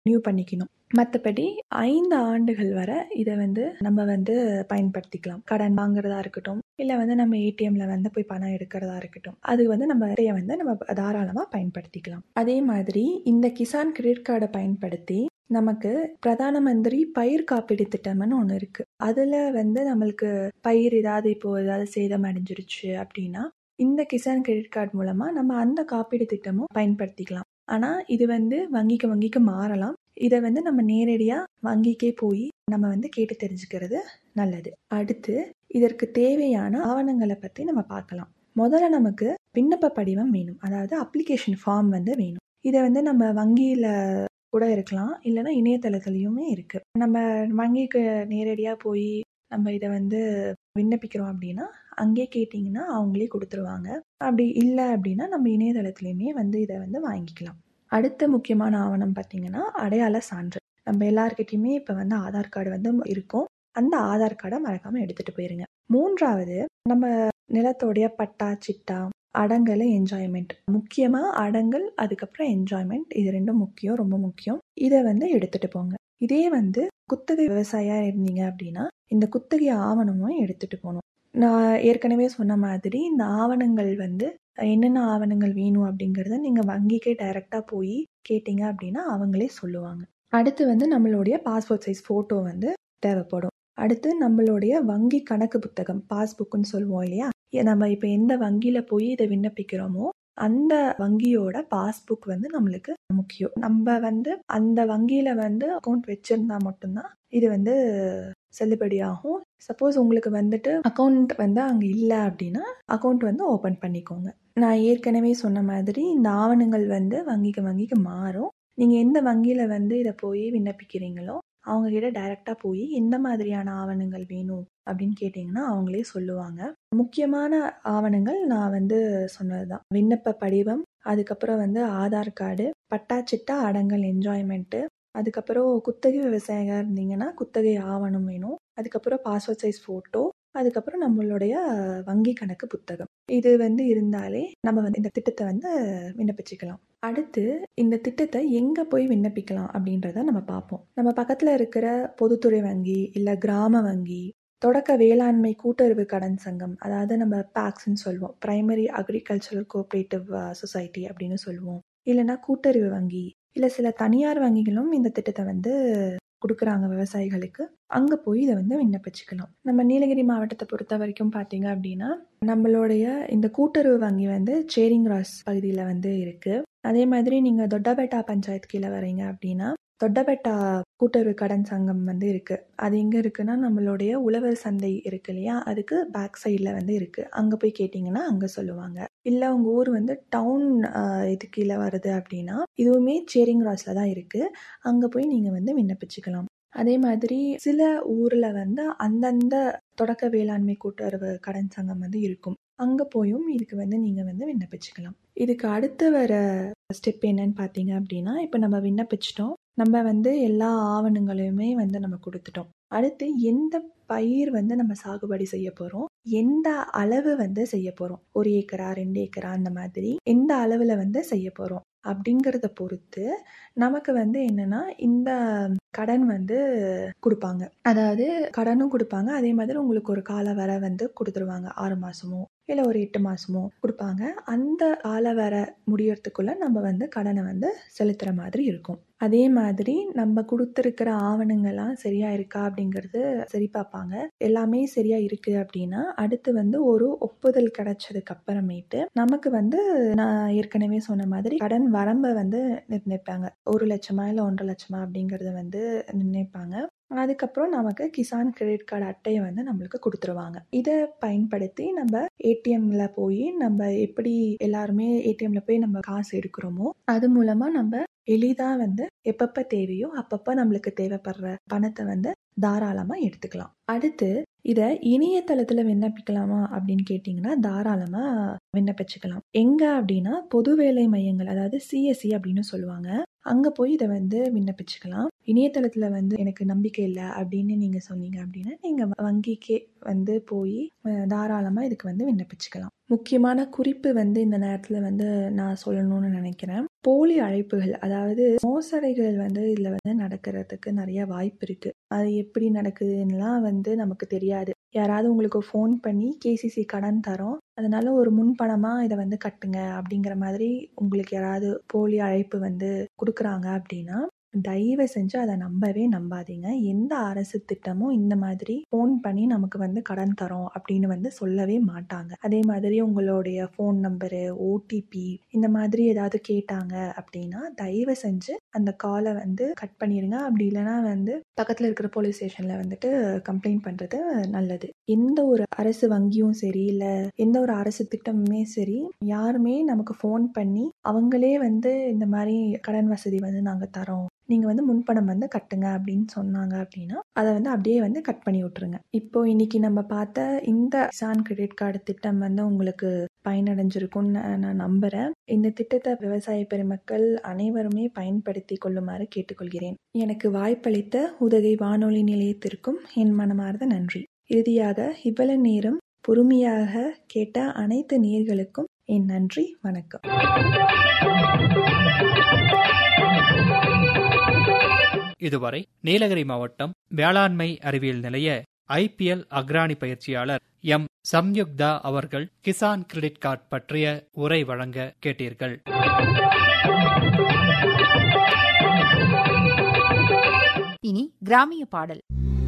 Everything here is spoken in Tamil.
நியூ பண்ணிக்கணும் மற்றபடி ஐந்து ஆண்டுகள் வரை இதை வந்து நம்ம வந்து பயன்படுத்திக்கலாம் கடன் வாங்குறதா இருக்கட்டும் இல்லை வந்து நம்ம ஏடிஎம்ல வந்து போய் பணம் எடுக்கிறதா இருக்கட்டும் அது வந்து நம்ம இதைய வந்து நம்ம தாராளமாக பயன்படுத்திக்கலாம் அதே மாதிரி இந்த கிசான் கிரெடிட் கார்டை பயன்படுத்தி நமக்கு பிரதான மந்திரி பயிர் காப்பீடு திட்டம்னு ஒன்று இருக்கு அதில் வந்து நம்மளுக்கு பயிர் ஏதாவது இப்போ ஏதாவது சேதம் அடைஞ்சிருச்சு அப்படின்னா இந்த கிசான் கிரெடிட் கார்டு மூலமா நம்ம அந்த காப்பீடு திட்டமும் பயன்படுத்திக்கலாம் ஆனால் இது வந்து வங்கிக்கு வங்கிக்கு மாறலாம் இதை வந்து நம்ம நேரடியாக வங்கிக்கே போய் நம்ம வந்து கேட்டு தெரிஞ்சுக்கிறது நல்லது அடுத்து இதற்கு தேவையான ஆவணங்களை பற்றி நம்ம பார்க்கலாம் முதல்ல நமக்கு விண்ணப்ப படிவம் வேணும் அதாவது அப்ளிகேஷன் ஃபார்ம் வந்து வேணும் இதை வந்து நம்ம வங்கியில் கூட இருக்கலாம் இல்லைன்னா இணையதளத்துலையுமே இருக்கு நம்ம வங்கிக்கு நேரடியாக போய் நம்ம இதை வந்து விண்ணப்பிக்கிறோம் அப்படின்னா அங்கே கேட்டிங்கன்னா அவங்களே கொடுத்துருவாங்க அப்படி இல்லை அப்படின்னா நம்ம இணையதளத்துலையுமே வந்து இதை வந்து வாங்கிக்கலாம் அடுத்த முக்கியமான ஆவணம் பார்த்தீங்கன்னா அடையாள சான்று நம்ம எல்லாருக்கிட்டையுமே இப்போ வந்து ஆதார் கார்டு வந்து இருக்கும் அந்த ஆதார் கார்டை மறக்காமல் எடுத்துகிட்டு போயிருங்க மூன்றாவது நம்ம நிலத்தோடைய பட்டா சிட்டா அடங்கல் என்ஜாய்மெண்ட் முக்கியமாக அடங்கல் அதுக்கப்புறம் என்ஜாய்மெண்ட் இது ரெண்டும் முக்கியம் ரொம்ப முக்கியம் இதை வந்து எடுத்துகிட்டு போங்க இதே வந்து குத்தகை விவசாயியாக இருந்தீங்க அப்படின்னா இந்த குத்தகை ஆவணமும் எடுத்துகிட்டு போகணும் நான் ஏற்கனவே சொன்ன மாதிரி இந்த ஆவணங்கள் வந்து என்னென்ன ஆவணங்கள் வேணும் அப்படிங்கிறத நீங்கள் வங்கிக்கே டைரெக்டாக போய் கேட்டிங்க அப்படின்னா அவங்களே சொல்லுவாங்க அடுத்து வந்து நம்மளுடைய பாஸ்போர்ட் சைஸ் ஃபோட்டோ வந்து தேவைப்படும் அடுத்து நம்மளுடைய வங்கி கணக்கு புத்தகம் பாஸ்புக்குன்னு சொல்லுவோம் இல்லையா நம்ம இப்போ எந்த வங்கியில் போய் இதை விண்ணப்பிக்கிறோமோ அந்த வங்கியோட பாஸ்புக் வந்து நம்மளுக்கு முக்கியம் நம்ம வந்து அந்த வங்கியில் வந்து அக்கௌண்ட் வச்சுருந்தா மட்டும்தான் இது வந்து செல்லுபடியாகும் சப்போஸ் உங்களுக்கு வந்துட்டு அக்கௌண்ட் வந்து அங்கே இல்லை அப்படின்னா அக்கௌண்ட் வந்து ஓப்பன் பண்ணிக்கோங்க நான் ஏற்கனவே சொன்ன மாதிரி இந்த ஆவணங்கள் வந்து வங்கிக்கு வங்கிக்கு மாறும் நீங்கள் எந்த வங்கியில் வந்து இதை போய் விண்ணப்பிக்கிறீங்களோ அவங்க கிட்ட டைரெக்டாக போய் எந்த மாதிரியான ஆவணங்கள் வேணும் அப்படின்னு கேட்டிங்கன்னா அவங்களே சொல்லுவாங்க முக்கியமான ஆவணங்கள் நான் வந்து சொன்னது தான் விண்ணப்ப படிவம் அதுக்கப்புறம் வந்து ஆதார் கார்டு பட்டாச்சிட்டா அடங்கல் என்ஜாய்மெண்ட்டு அதுக்கப்புறம் குத்தகை விவசாயியாக இருந்தீங்கன்னா குத்தகை ஆவணம் வேணும் அதுக்கப்புறம் பாஸ்போர்ட் சைஸ் ஃபோட்டோ அதுக்கப்புறம் நம்மளுடைய வங்கி கணக்கு புத்தகம் இது வந்து இருந்தாலே நம்ம வந்து இந்த திட்டத்தை வந்து விண்ணப்பிச்சுக்கலாம் அடுத்து இந்த திட்டத்தை எங்கே போய் விண்ணப்பிக்கலாம் அப்படின்றத நம்ம பார்ப்போம் நம்ம பக்கத்தில் இருக்கிற பொதுத்துறை வங்கி இல்லை கிராம வங்கி தொடக்க வேளாண்மை கூட்டுறவு கடன் சங்கம் அதாவது நம்ம பேக்ஸ்ன்னு சொல்லுவோம் பிரைமரி அக்ரிகல்ச்சரல் கோஆப்ரேட்டிவ் சொசைட்டி அப்படின்னு சொல்லுவோம் இல்லைன்னா கூட்டுறவு வங்கி இல்லை சில தனியார் வங்கிகளும் இந்த திட்டத்தை வந்து கொடுக்குறாங்க விவசாயிகளுக்கு அங்கே போய் இதை வந்து விண்ணப்பிச்சுக்கலாம் நம்ம நீலகிரி மாவட்டத்தை பொறுத்த வரைக்கும் பார்த்தீங்க அப்படின்னா நம்மளுடைய இந்த கூட்டுறவு வங்கி வந்து சேரிங் ராஸ் பகுதியில் வந்து இருக்குது அதே மாதிரி நீங்கள் தொட்டபெட்டா பஞ்சாயத்து கீழே வரீங்க அப்படின்னா தொட்டபெட்டா கூட்டுறவு கடன் சங்கம் வந்து இருக்கு அது எங்க இருக்குன்னா நம்மளுடைய உழவர் சந்தை இருக்கு இல்லையா அதுக்கு பேக் சைடில் வந்து இருக்கு அங்க போய் கேட்டிங்கன்னா அங்க சொல்லுவாங்க இல்லை உங்க ஊர் வந்து டவுன் இது கீழே வருது அப்படின்னா இதுவுமே சேரிங் ராஸ்ல தான் இருக்கு அங்க போய் நீங்க வந்து விண்ணப்பிச்சுக்கலாம் அதே மாதிரி சில ஊர்ல வந்து அந்தந்த தொடக்க வேளாண்மை கூட்டுறவு கடன் சங்கம் வந்து இருக்கும் அங்கே போயும் இதுக்கு வந்து நீங்கள் வந்து விண்ணப்பிச்சுக்கலாம் இதுக்கு அடுத்து வர ஸ்டெப் என்னன்னு பார்த்தீங்க அப்படின்னா இப்போ நம்ம விண்ணப்பிச்சிட்டோம் நம்ம வந்து எல்லா ஆவணங்களையுமே வந்து நம்ம கொடுத்துட்டோம் அடுத்து எந்த பயிர் வந்து நம்ம சாகுபடி செய்ய போகிறோம் எந்த அளவு வந்து செய்ய போகிறோம் ஒரு ஏக்கரா ரெண்டு ஏக்கரா அந்த மாதிரி எந்த அளவில் வந்து செய்ய போகிறோம் அப்படிங்கிறத பொறுத்து நமக்கு வந்து என்னன்னா இந்த கடன் வந்து கொடுப்பாங்க அதாவது கடனும் கொடுப்பாங்க அதே மாதிரி உங்களுக்கு ஒரு கால வர வந்து கொடுத்துருவாங்க ஆறு மாசமோ இல்லை ஒரு எட்டு மாசமோ கொடுப்பாங்க அந்த கால வர முடியறதுக்குள்ள நம்ம வந்து கடனை வந்து செலுத்துற மாதிரி இருக்கும் அதே மாதிரி நம்ம கொடுத்துருக்கிற ஆவணங்கள்லாம் சரியா இருக்கா அப்படிங்கிறது சரி பார்ப்பாங்க எல்லாமே சரியா இருக்கு அப்படின்னா அடுத்து வந்து ஒரு ஒப்புதல் கிடைச்சதுக்கு அப்புறமேட்டு நமக்கு வந்து நான் ஏற்கனவே சொன்ன மாதிரி கடன் வரம்பை வந்து நிர்ணயிப்பாங்க ஒரு லட்சமா இல்லை ஒன்றரை லட்சமா அப்படிங்கறத வந்து நிர்ணயிப்பாங்க அதுக்கப்புறம் நமக்கு கிசான் கிரெடிட் கார்டு அட்டையை வந்து நம்மளுக்கு கொடுத்துருவாங்க இதை பயன்படுத்தி நம்ம ஏடிஎம்ல போய் நம்ம எப்படி எல்லாருமே ஏடிஎம்ல போய் நம்ம காசு எடுக்கிறோமோ அது மூலமா நம்ம எளிதா வந்து எப்பப்ப தேவையோ அப்பப்ப நம்மளுக்கு தேவைப்படுற பணத்தை வந்து தாராளமா எடுத்துக்கலாம் அடுத்து இதை இணையதளத்துல விண்ணப்பிக்கலாமா அப்படின்னு கேட்டிங்கன்னா தாராளமா விண்ணப்பிச்சுக்கலாம் எங்க அப்படின்னா பொது வேலை மையங்கள் அதாவது சிஎஸ்சி அப்படின்னு சொல்லுவாங்க அங்க போய் இதை வந்து விண்ணப்பிச்சுக்கலாம் இணையதளத்துல வந்து எனக்கு நம்பிக்கை இல்ல அப்படின்னு நீங்க சொன்னீங்க அப்படின்னா, நீங்க வங்கிக்கே வந்து போயி அ தாராளமா இதுக்கு வந்து விண்ணப்பிச்சுக்கலாம். முக்கியமான குறிப்பு வந்து இந்த நேரத்துல வந்து நான் சொல்லணும்னு நினைக்கிறேன். போலி அழைப்புகள் அதாவது மோசடிகள் வந்து இதுல வந்து நடக்கிறதுக்கு நெறைய வாய்ப்பு இருக்கு. அது எப்படி நடக்குதுன்னுலாம் வந்து நமக்கு தெரியாது. யாராவது உங்களுக்கு ஃபோன் பண்ணி கேசிசி கடன் தரோம். அதனால ஒரு முன்பணமா இத வந்து கட்டுங்க அப்படிங்கிற மாதிரி உங்களுக்கு யாராவது போலி அழைப்பு வந்து குடுக்குறாங்க அப்படின்னா, தயவு செஞ்சு அத நம்பவே நம்பாதீங்க. எந்த அரசு திட்டமும் இந்த மாதிரி ஃபோன் பண்ணி நமக்கு வந்து கடன் தரோம் அப்படின்னு வந்து சொல்லவே மாட்டாங்க. அதே மாதிரி உங்களுடைய ஃபோன் நம்பரு, ஓடிபி இந்த மாதிரி ஏதாவது கேட்டாங்க அப்படின்னா, தயவு செஞ்சு அந்த கால வந்து கட் பண்ணிருங்க. அப்படி இல்லன்னா வந்து பக்கத்துல இருக்கிற போலீஸ் ஸ்டேஷன்ல வந்துட்டு கம்ப்ளைண்ட் பண்றது நல்லது. எந்த ஒரு அரசு வங்கியும் சரி, இல்ல எந்த ஒரு அரசு திட்டமுமே சரி, யாருமே நமக்கு ஃபோன் பண்ணி அவங்களே வந்து இந்த மாரி கடன் வசதி வந்து நாங்க தரோம். நீங்க வந்து முன்பணம் வந்து கட்டுங்க அப்படின்னு சொன்னாங்க அப்படின்னா, அத வந்து அப்படியே வந்து கட் பண்ணி விட்டுருங்க. இப்போ இன்னைக்கு நம்ம பார்த்த இந்த கிசான் கிரெடிட் கார்டு திட்டம் வந்து உங்களுக்கு பயனடைஞ்சிருக்கும்னு நான் நம்புறேன். இந்த திட்டத்த விவசாய பெருமக்கள் அனைவருமே பயன்படுத்திக் கொள்ளுமாறு கேட்டுக்கொள்கிறேன். எனக்கு வாய்ப்பளித்த உதகை வானொலி நிலையத்திற்கும் என் மனமார்ந்த நன்றி. இறுதியாக இவ்வளவு நேரம் பொறுமையாக கேட்ட அனைத்து நேயர்களுக்கும் என் நன்றி, வணக்கம். இதுவரை நீலகிரி மாவட்டம் வேளாண்மை அறிவியல் நிலைய ஐபிஎல் அக்ராணி பயிற்சியாளர் எம் சம்யுக்தா அவர்கள் கிசான் கிரெடிட் கார்டு பற்றிய உரை வழங்க கேட்டீர்கள். இனி கிராமிய பாடல்